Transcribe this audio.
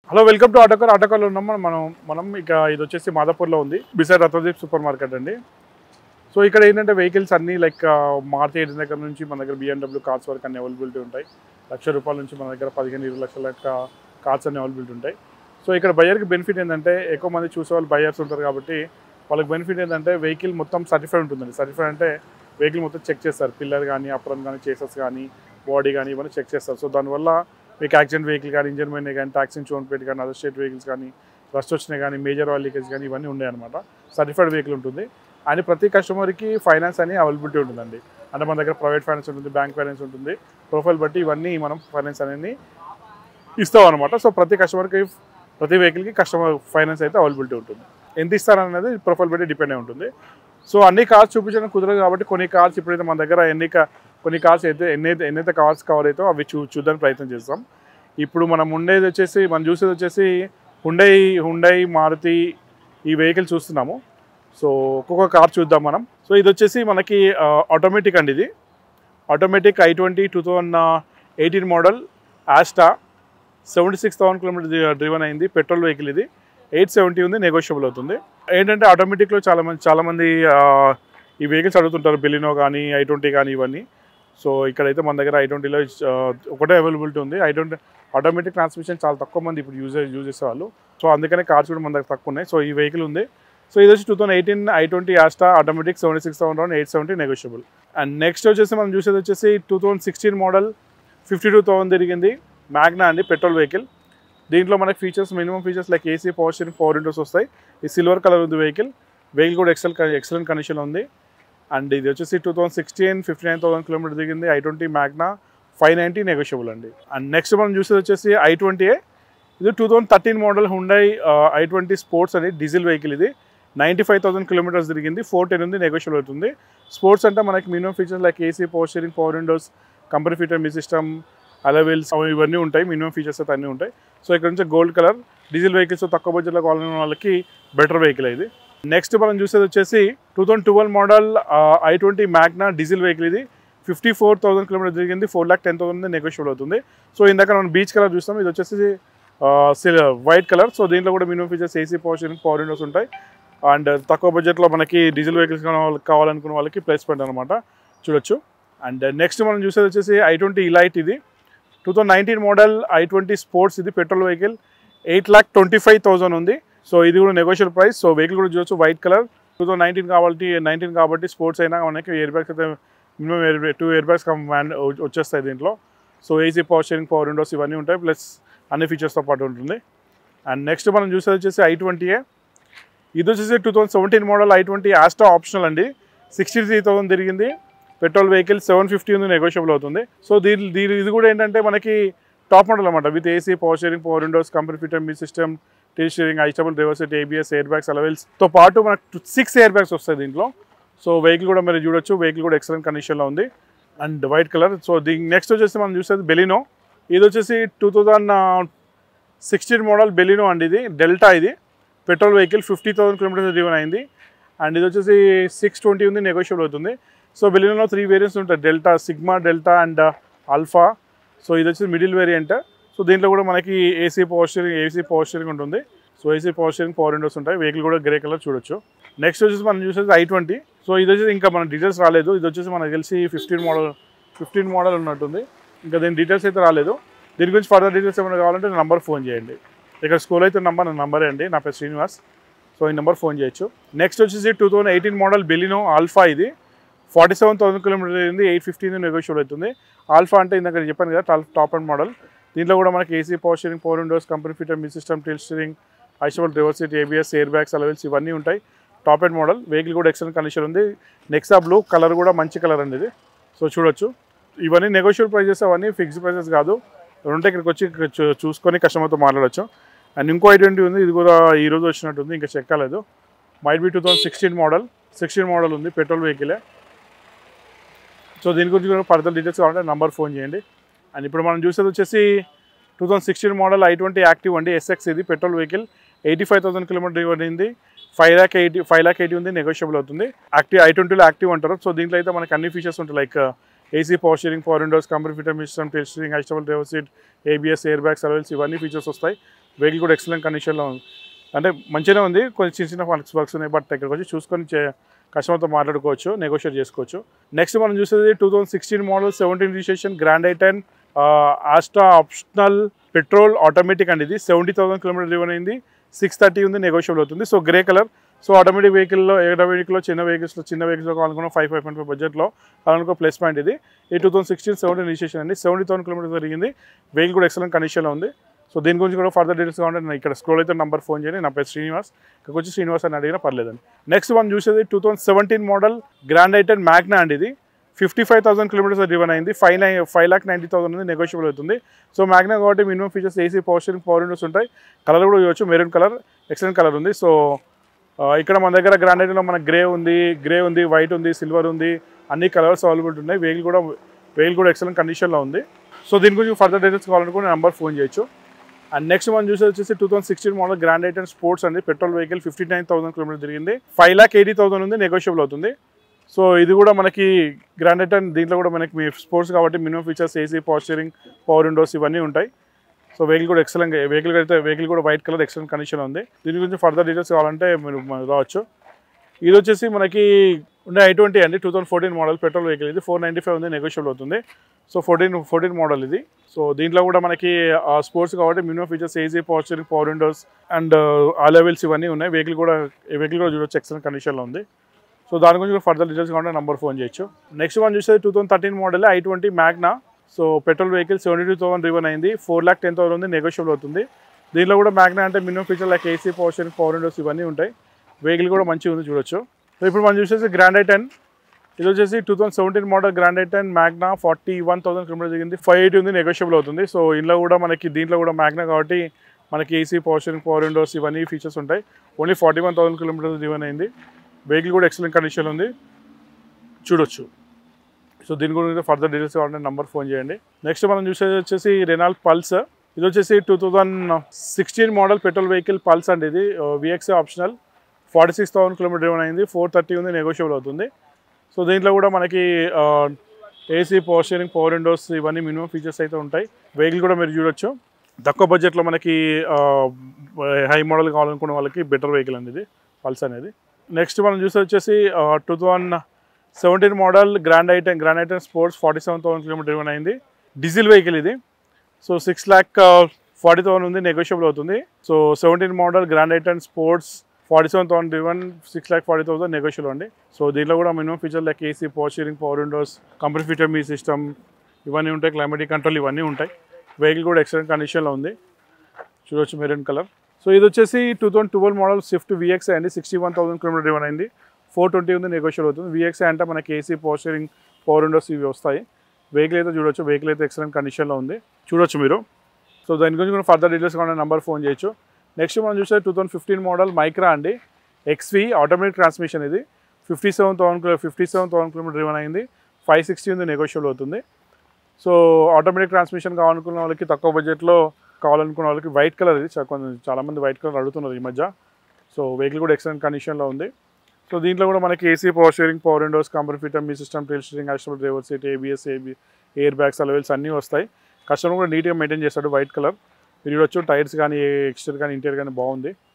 hello welcome to Autocar ఆటోకర్లో ఉన్నాం మనం- మనం మనం ఇక ఇది వచ్చేసి మాదాపూర్లో ఉంది బిసైడ్ రత్నదీప్ సూపర్ మార్కెట్ అండి సో ఇక్కడ ఏంటంటే వెహికల్స్ అన్నీ లైక్ మారుతి ఎయిట్ దగ్గర నుంచి మన దగ్గర బిఎండబ్ల్యూ కార్స్ వరకు అన్ని అవైలబిలిటీ ఉంటాయి లక్ష రూపాయల నుంచి మన దగ్గర పదిహేను ఇరవై లక్షల లెక్క కార్స్ అన్ని అవైలబిలిటీ ఉంటాయి సో ఇక్కడ బయర్కి బెనిఫిట్ ఏంటంటే ఎక్కువ మంది చూసే వాళ్ళు బయర్స్ ఉంటారు కాబట్టి వాళ్ళకి బెనిఫిట్ ఏంటంటే వెహికల్ మొత్తం సర్టిఫైడ్ ఉంటుందండి సర్టిఫైడ్ అంటే వెహికల్ మొత్తం చెక్ చేస్తారు పిల్లర్ కానీ అప్రన్ కానీ చేసెస్ కానీ బాడీ కానీ ఇవన్నీ చెక్ చేస్తారు సో దానివల్ల మీకు యాక్సిడెంట్ వెహికల్ కానీ ఇంజన్ మైనే కానీ ట్యాక్సీ చోన్ పెట్టి కానీ అదర్ స్టేట్ వెహికల్స్ కానీ రస్ట్ వచ్చినాయి కానీ మేజర్ ఆయిల్ లీకేజ్ కానీ ఇవన్నీ ఉన్నాయి అనమాట సర్టిఫైడ్ వెహికల్ ఉంటుంది అండ్ ప్రతి కస్టమర్కి ఫైనాన్స్ అని అవైలబిలిటీ ఉంటుందండి అంటే మన దగ్గర ప్రైవేట్ ఫైనాన్స్ ఉంటుంది బ్యాంక్ ఫైనాన్స్ ఉంటుంది ప్రొఫైల్ బట్టి ఇవన్నీ మనం ఫైనాన్స్ అనేది ఇస్తాం అనమాట సో ప్రతి కస్టమర్కి ప్రతి వెహికల్కి కస్టమర్ ఫైనాన్స్ అయితే అవైలబిలిటీ ఉంటుంది ఎంత ఇస్తారనేది ప్రొఫైల్ బట్టి డిపెండ్ అయి ఉంటుంది సో అన్ని కార్స్ చూపించడం కుదరదు కాబట్టి కొన్ని కార్స్ ఇప్పుడైతే మన దగ్గర ఎన్ని కా- కొన్ని కార్స్ అయితే ఎన్నైతే ఎన్నైతే కార్స్ కవర్ అవుతాయో అవి చూ చూడడానికి ప్రయత్నం చేస్తాం ఇప్పుడు మనం ఉండేది వచ్చేసి మనం చూసేది వచ్చేసి హుండై హుండై మారుతి ఈ వెహికల్ చూస్తున్నాము సో ఒక్కొక్క కార్ చూద్దాం మనం సో ఇది వచ్చేసి మనకి ఆటోమేటిక్ అండి ఇది automatic I twenty two thousand eighteen model Asta seventy six thousand kilometre driven అయింది పెట్రోల్ వెహికల్ ఇది ఎయిట్ సెవెంటీ ఉంది నెగోషియబుల్ అవుతుంది ఏంటంటే ఆటోమేటిక్లో చాలా మంది చాలా మంది ఆ, ఈ వెహికల్స్ అడుగుతుంటారు బెలినో కానీ ఐ ట్వంటీ కానీ ఇవన్నీ సో ఇక్కడైతే మన దగ్గర ఐ ట్వంటీలో ఒకటే అవైలబిలిటీ ఉంది ఐ ట్వంటీ ఆటోమేటిక్ ట్రాన్స్మిషన్ చాలా తక్కువ మంది ఇప్పుడు యూజ్ యూజ్ చేసేవాళ్ళు సో అందుకనే కార్స్ కూడా మన దగ్గర తక్కువ ఉన్నాయి సో ఈ వెహికల్ ఉంది సో ఇది వచ్చి two thousand eighteen i twenty Asta automatic seventy six thousand eight seventy negotiable and next వచ్చేసి మనం చూసేది వచ్చేసి two thousand sixteen model fifty two thousand తిరిగింది మ్యాగ్నా అండి పెట్రోల్ వెహికల్ దీంట్లో మనకి features minimum features like AC power steering power windows వస్తాయి ఈ సిల్వర్ కలర్ ఉంది వెహికల్ వెహికల్ కూడా ఎక్సెల్ ఎక్సలెంట్ కండిషన్లో ఉంది అండ్ ఇది వచ్చేసి two thousand sixteen fifty nine thousand kilometre దిగింది I twenty Magna five ninety negotiable అండి అండ్ నెక్స్ట్ మనం చూసేది వచ్చేసి ఐ ట్వంటీ ఇది two thousand thirteen model Hyundai i twenty sports అని డీజిల్ వెహికల్ ఇది నైంటీ ఫైవ్ థౌసండ్ కిలోమీటర్స్ తిరిగింది four ten ఉంది నెగోషియబుల్ అవుతుంది స్పోర్ట్స్ అంటే మనకి minimum features like AC power steering power windows company fitted మీ సిస్టమ్ అలవెల్స్ ఇవన్నీ ఉంటాయి మినిమం ఫీచర్స్ అయితే అన్నీ ఉంటాయి సో ఇక్కడ నుంచి గోల్డ్ కలర్ డీజిల్ వెహికల్స్ తక్కువ బడ్జెట్లో కావాలన్న వాళ్ళకి బెటర్ వెహికల్ ఇది నెక్స్ట్ మనం చూసేది వచ్చేసి two thousand twelve model i twenty Magna diesel vehicle ఇది ఫిఫ్టీ ఫోర్ థౌసండ్ కిలోమీటర్ తిరిగింది four lakh ten thousand negotiable అవుతుంది సో ఇందాక మనం బీచ్ కలర్ చూస్తాం ఇది వచ్చేసి వైట్ కలర్ సో దీంట్లో కూడా minimum features AC power steering power windows ఉంటాయి అండ్ తక్కువ బడ్జెట్లో మనకి డీజిల్ వెహికల్స్ కావాలనుకున్న వాళ్ళకి ప్లేస్ పాయింట్ అనమాట చూడొచ్చు అండ్ నెక్స్ట్ మనం చూసేది వచ్చేసి ఐ ట్వంటీ ఇలైట్ ఇది two thousand nineteen model i twenty sports ఇది petrol vehicle eight lakh twenty five thousand ఉంది సో ఇది కూడా నెగోషియల్ ప్రైస్ సో వెహికల్ కూడా చూడొచ్చు white colour two thousand nineteen కాబట్టి నైన్టీన్ కాబట్టి స్పోర్ట్స్ అయినా మనకి ఎయిర్ బ్యాగ్స్ అయితే minimum air two air bags వచ్చేస్తాయి దీంట్లో so AC power steering power windows ఇవన్నీ ఉంటాయి ప్లస్ అన్ని ఫీచర్స్తో పాటు ఉంటుంది అండ్ నెక్స్ట్ మనం చూసేది వచ్చేసి ఐ ట్వంటీఏ ఇది వచ్చేసి two thousand seventeen model i twenty Asta optional అండి సిక్స్టీ త్రీ థౌసండ్ తిరిగింది పెట్రోల్ వెహికల్ సెవెన్ ఫిఫ్టీ ఉంది నెగోషియబుల్ అవుతుంది సో దీని దీని ఇది కూడా ఏంటంటే మనకి టాప్ మోడల్ అనమాట with AC power steering power windows company fitted మీ సిస్టమ్ టీ స్టీరింగ్ ఐస్టబుల్ రివర్సిటీ ఏబిఎస్ ఎయిర్ బ్యాగ్స్ అలవెల్స్తో పాటు మనకు సిక్స్ ఎయిర్ బ్యాగ్స్ వస్తాయి దీంట్లో సో వెహికల్ కూడా మీరు చూడొచ్చు వెహికల్ కూడా ఎక్సలెంట్ కండిషన్లో ఉంది అండ్ వైట్ కలర్ సో దీని నెక్స్ట్ వచ్చేసి మనం చూసేది బెలినో ఇది వచ్చేసి two thousand sixteen model Baleno అండి ఇది డెల్టా ఇది petrol vehicle fifty thousand kilometres driven అయింది అండ్ ఇది వచ్చేసి సిక్స్ ట్వంటీ ఉంది నెగోషియబుల్ అవుతుంది సో బెలినోలో త్రీ వేరియంట్స్ ఉంటాయి Delta Sigma Delta and Alpha so ఇది వచ్చేసి మిడిల్ వేరియంట్ సో దీంట్లో కూడా మనకి AC power steering AC power steering ఉంటుంది so AC power steering power windows ఉంటాయి వెహికల్ కూడా గ్రే కలర్ చూడొచ్చు నెక్స్ట్ వచ్చేసి మనం చూసేది ఐ ట్వంటీ సో ఇది వచ్చేసి ఇంకా మన డీటెయిల్స్ రాలేదు ఇది వచ్చేసి మనకు తెలిసి ఫిఫ్టీన్ మోడల్ ఫిఫ్టీన్ మోడల్ ఉన్నట్టుంది ఇంకా దీని డీటెయిల్స్ అయితే రాలేదు దీని గురించి ఫర్దర్ డీటెయిల్స్ ఏమైనా కావాలంటే నంబర్ ఫోన్ చేయండి ఇక్కడ స్కూల్ అయితే నంబర్ నా నంబరే అండి నా పేరు శ్రీనివాస్ సో ఈ నెంబర్ ఫోన్ చేయొచ్చు నెక్స్ట్ వచ్చేసి two thousand eighteen model Baleno Alpha ఇది ఫార్టీ సెవెన్ థౌసండ్ కిలోమీటర్ అయింది ఎయిట్ ఫిఫ్టీన్ నెగోషియబుల్ అవుతుంది ఆల్ఫా అంటే ఇందాక చెప్పాను కదా టాప్ టాప్ అండ్ మోడల్ దీంట్లో కూడా మనకి AC power steering power windows company fitted మీ సిస్టమ్ టిల్ స్టీరింగ్ ఐషబుల్ రివర్సిటీ ఏబిఎస్ ఎయిర్ బ్యాగ్స్ అలవెల్స్ ఇవన్నీ ఉంటాయి టాప్ అండ్ మోడల్ వెహికల్ కూడా ఎక్సలెంట్ కండిషన్ ఉంది నెక్సా బ్లూ కలర్ కూడా మంచి కలర్ అండి ఇది సో చూడొచ్చు ఇవన్నీ నెగోషియబుల్ ప్రైజెస్ అవన్నీ ఫిక్స్డ్ ప్రైజెస్ కాదు ఉంటే ఇక్కడికి వచ్చి ఇక్కడ చూ- చూసుకొని కస్టమర్తో మాట్లాడచ్చు అండ్ ఇంకో ఐడెంటిటీ ఉంది ఇది కూడా ఈ రోజు వచ్చినట్టుంది ఇంకా చెక్ కాలేదు might be two thousand sixteen model sixteen model ఉంది పెట్రోల్ వెహికలే సో దీని గురించి కూడా ఫర్దర్ డీటెయిల్స్ కావాలంటే నంబర్ ఫోన్ చేయండి అండ్ ఇప్పుడు మనం చూసేది వచ్చేసి two thousand sixteen model i twenty active అండి ఎస్ఎక్స్ ఇది petrol vehicle eighty five thousand kilometre ఇవ్వడింది five lakh eighty five lakh eighty ఉంది నెగోషియబుల్ అవుతుంది యాక్టివ్ ఐ ట్వంటీలో యాక్టివ్ అంటారు సో దీంట్లో అయితే మనకి అన్ని ఫీచర్స్ ఉంటాయి like AC power steering power windows company fitted system tilt steering adjustable driver seat ABS air bags alloy wheels ఇవన్నీ ఫీచర్స్ వస్తాయి వెహికల్ కూడా ఎక్సలెంట్ కండిషన్లో ఉంది అంటే మంచిగానే ఉంది కొంచెం చిన్న చిన్న వర్క్స్ వర్క్స్ ఉన్నాయి బట్ ఇక్కడికి వచ్చి చూసుకొని చే- కస్టమర్తో మాట్లాడుకోవచ్చు నెగోషియేట్ చేసుకోవచ్చు నెక్స్ట్ మనం చూసేది two thousand sixteen model seventeen registration grand i ten Asta optional petrol automatic అండి ఇది సెవెంటీ థౌసండ్ కిలోమీటర్ డ్రివన్ అయింది సిక్స్ థర్టీ ఉంది నెగోషియబుల్ అవుతుంది so grey colour so automatic వెహికల్లో ఆటోమేటిక్లో చిన్న వెహికల్స్లో చిన్న వెహికల్స్లో కావాలనుకున్న ఫైవ్ ఫైవ్ పాయింట్ ఫైవ్ బడ్జెట్లో కావాలనుకో ప్లస్ పాయింట్ ఇది ఈ two thousand sixteen seventeen registration అండి సెవెంటీ థౌసండ్ కిలోమీటర్ జరిగింది వెహికల్ కూడా ఎక్సలెంట్ కండిషన్లో ఉంది సో దీని గురించి కూడా ఫర్దర్ డీటెయిల్స్ కావాలంటే నేను ఇక్కడ స్క్రోల్ అయితే నంబర్ ఫోన్ చేయండి నా పేరు శ్రీనివాస్ ఇక్కడికి వచ్చి శ్రీనివాస్ అని అడిగినా పర్లేదండి నెక్స్ట్ మనం చూసేది two thousand seventeen model grand i ten Magna అండి ఇది fifty five thousand kilometres driven అయింది five nine five lakh ninety thousand ఉంది నెగోషియబుల్ అవుతుంది సో మ్యాగ్నా కాబట్టి minimum features AC power steering power windows ఉంటాయి కలర్ కూడా చూడొచ్చు మెరూన్ కలర్ ఎక్సలెంట్ కలర్ ఉంది సో ఆ, ఇక్కడ మన దగ్గర గ్రాండ్ ఐటెన్లో మన గ్రే ఉంది గ్రే ఉంది వైట్ ఉంది సిల్వర్ ఉంది అన్ని కలర్స్ అవైలబుల్ ఉన్నాయి వెహికల్ కూడా వెహికల్ కూడా ఎక్సలెంట్ కండిషన్లో ఉంది సో దీని గురించి ఫర్దర్ డీటెయిల్స్ కావాలనుకుంటే నెంబర్ ఫోన్ చేయొచ్చు అండ్ నెక్స్ట్ మనం చూసేది వచ్చేసి two thousand sixteen model grand i ten sports అండి petrol vehicle fifty nine thousand kilometre తిరిగింది ఫైవ్ లాక్ ఎయిటీ థౌసండ్ ఉంది నెగోషియబుల్ అవుతుంది సో ఇది కూడా మనకి గ్రాండ్ ఐటెన్ దీంట్లో కూడా మనకి మీ స్పోర్ట్స్ కాబట్టి minimum features AC power steering power windows ఇవన్నీ ఉంటాయి సో వెహికల్ కూడా ఎక్సలెంట్ వెహికల్ అయితే వెహికల్ కూడా వైట్ కలర్ ఎక్సలెంట్ కండిషన్ ఉంది దీని గురించి ఫర్దర్ డీటెయిల్స్ కావాలంటే మీరు మ- రావచ్చు ఇది వచ్చేసి మనకి ఉండే ఐ ట్వంటీ అండి two thousand fourteen model petrol vehicle ఇది ఫోర్ నైంటీ ఫైవ్ ఉంది నెగోషియబుల్ అవుతుంది సో ఫోర్టీన్ ఫోర్టీన్ మోడల్ ఇది సో దీంట్లో కూడా మనకి స్పోర్ట్స్ కాబట్టి minimum features AC power steering power windows and alloy wheels ఇవన్నీ ఉన్నాయి వెహికల్ కూడా వెహికల్ కూడా చూడొచ్చు ఎక్సలెంట్ కండిషన్లో ఉంది సో దాని గురించి ఫర్దర్ డీటెయిల్స్ కావాలంటే నంబర్ ఫోన్ చేయొచ్చు నెక్స్ట్ వన్ చూస్తే two thousand thirteen model i twenty Magna so petrol vehicle seventy two thousand driven అయింది ఫోర్ ల్యాక్ టెన్ థౌసండ్ ఉంది నెగోషియబుల్ అవుతుంది దీనిలో కూడా మ్యాగ్నా అంటే minimum feature like AC power steering power windows ఇవన్నీ ఉంటాయి వెహికల్ కూడా మంచిగా ఉంది చూడొచ్చు సో ఇప్పుడు మనం చూసేసి గ్రాండ్ ఐ టెన్ ఇది వచ్చేసి two thousand seventeen model grand i ten Magna forty one thousand kilometre దిగింది ఫైవ్ ఎయిటీ ఉంది నెగోషియబుల్ అవుతుంది సో ఇందులో కూడా మనకి దీంట్లో కూడా మ్యాగ్నా కాబట్టి మనకి AC power steering power windows ఇవన్నీ ఫీచర్స్ ఉంటాయి only forty one thousand kilometres driven అయింది వెహికల్ కూడా ఎక్సలెంట్ కండిషన్ ఉంది చూడొచ్చు సో దీని గురించి ఫర్దర్ డీటెయిల్స్ కావాలంటే నెంబర్ ఫోన్ చేయండి నెక్స్ట్ మనం చూసేది వచ్చేసి రెనాల్డ్ పల్స్ ఇది వచ్చేసి two thousand sixteen model petrol vehicle Pulse అండి ఇది VX optional forty six thousand kilometre driven అయింది ఫోర్ థర్టీ ఉంది నెగోషియబుల్ అవుతుంది సో దీంట్లో కూడా మనకి AC power steering power windows ఇవన్నీ మినిమం ఫీచర్స్ అయితే ఉంటాయి వెహికల్ కూడా మీరు చూడొచ్చు తక్కువ బడ్జెట్లో మనకి హై మోడల్ కావాలనుకున్న వాళ్ళకి బెటర్ వెహికల్ అండి ఇది పల్స్ అనేది నెక్స్ట్ మనం చూస్తే వచ్చేసి two thousand seventeen model grand i ten grand i ten sports forty seven thousand kilometre driven అయింది డీజిల్ వెహికల్ ఇది so six lakh forty thousand ఉంది నెగోషియబుల్ అవుతుంది so seventeen model grand i ten sports forty seven thousand driven six lakh forty thousand negotiable అండి so దీంట్లో కూడా minimum feature like AC power steering power windows company ఫీచర్ మీ system ఇవన్నీ ఉంటాయి క్లైమేటిక్ కంట్రోల్ ఇవన్నీ ఉంటాయి వెహికల్ కూడా ఎక్సలెంట్ కండిషన్లో ఉంది చూడొచ్చు మెరూన్ కలర్ సో ఇది వచ్చేసి two thousand twelve model Swift VX అండి sixty one thousand kilometre driven అయింది ఫోర్ ట్వంటీ ఉంది నెగోషియల్ అవుతుంది విఎక్స్ అంటే మనకి AC power steering power windows ఇవి వస్తాయి వెహికల్ అయితే చూడొచ్చు వెహికల్ అయితే ఎక్సలెంట్ కండిషన్లో ఉంది చూడొచ్చు మీరు సో దాని గురించి కూడా ఫర్దర్ డీటెయిల్స్ కావాలంటే నెంబర్ ఫోన్ చేయొచ్చు నెక్స్ట్ మనం చూస్తే two thousand fifteen model Micra అండి ఎక్స్వి ఆటోమేటిక్ ట్రాన్స్మిషన్ ఇది fifty seven thousand fifty seven thousand kilometre driven అయింది ఫైవ్ సిక్స్టీ ఉంది నెగోషియబుల్ అవుతుంది సో ఆటోమేటిక్ ట్రాన్స్మిషన్ కావాలనుకున్న వాళ్ళకి తక్కువ బడ్జెట్లో కావాలనుకున్న వాళ్ళకి వైట్ కలర్ ఇది చా- కొంచెం చాలామంది వైట్ కలర్ అడుగుతున్నారు ఈ మధ్య సో వెహికల్ కూడా ఎక్సలెంట్ కండిషన్లో ఉంది సో దీంట్లో కూడా మనకి AC power steering power windows company fitted మీ system tilt steering adjustable driver seat ABS AB air bags alloy wheels అన్నీ వస్తాయి కస్టమర్ కూడా నీట్గా మెయింటైన్ చేస్తాడు వైట్ కలర్ మీరు చూడొచ్చు టైర్స్ కానీ ఎక్స్టర్ కానీ ఇంటీరియర్ కానీ బాగుంది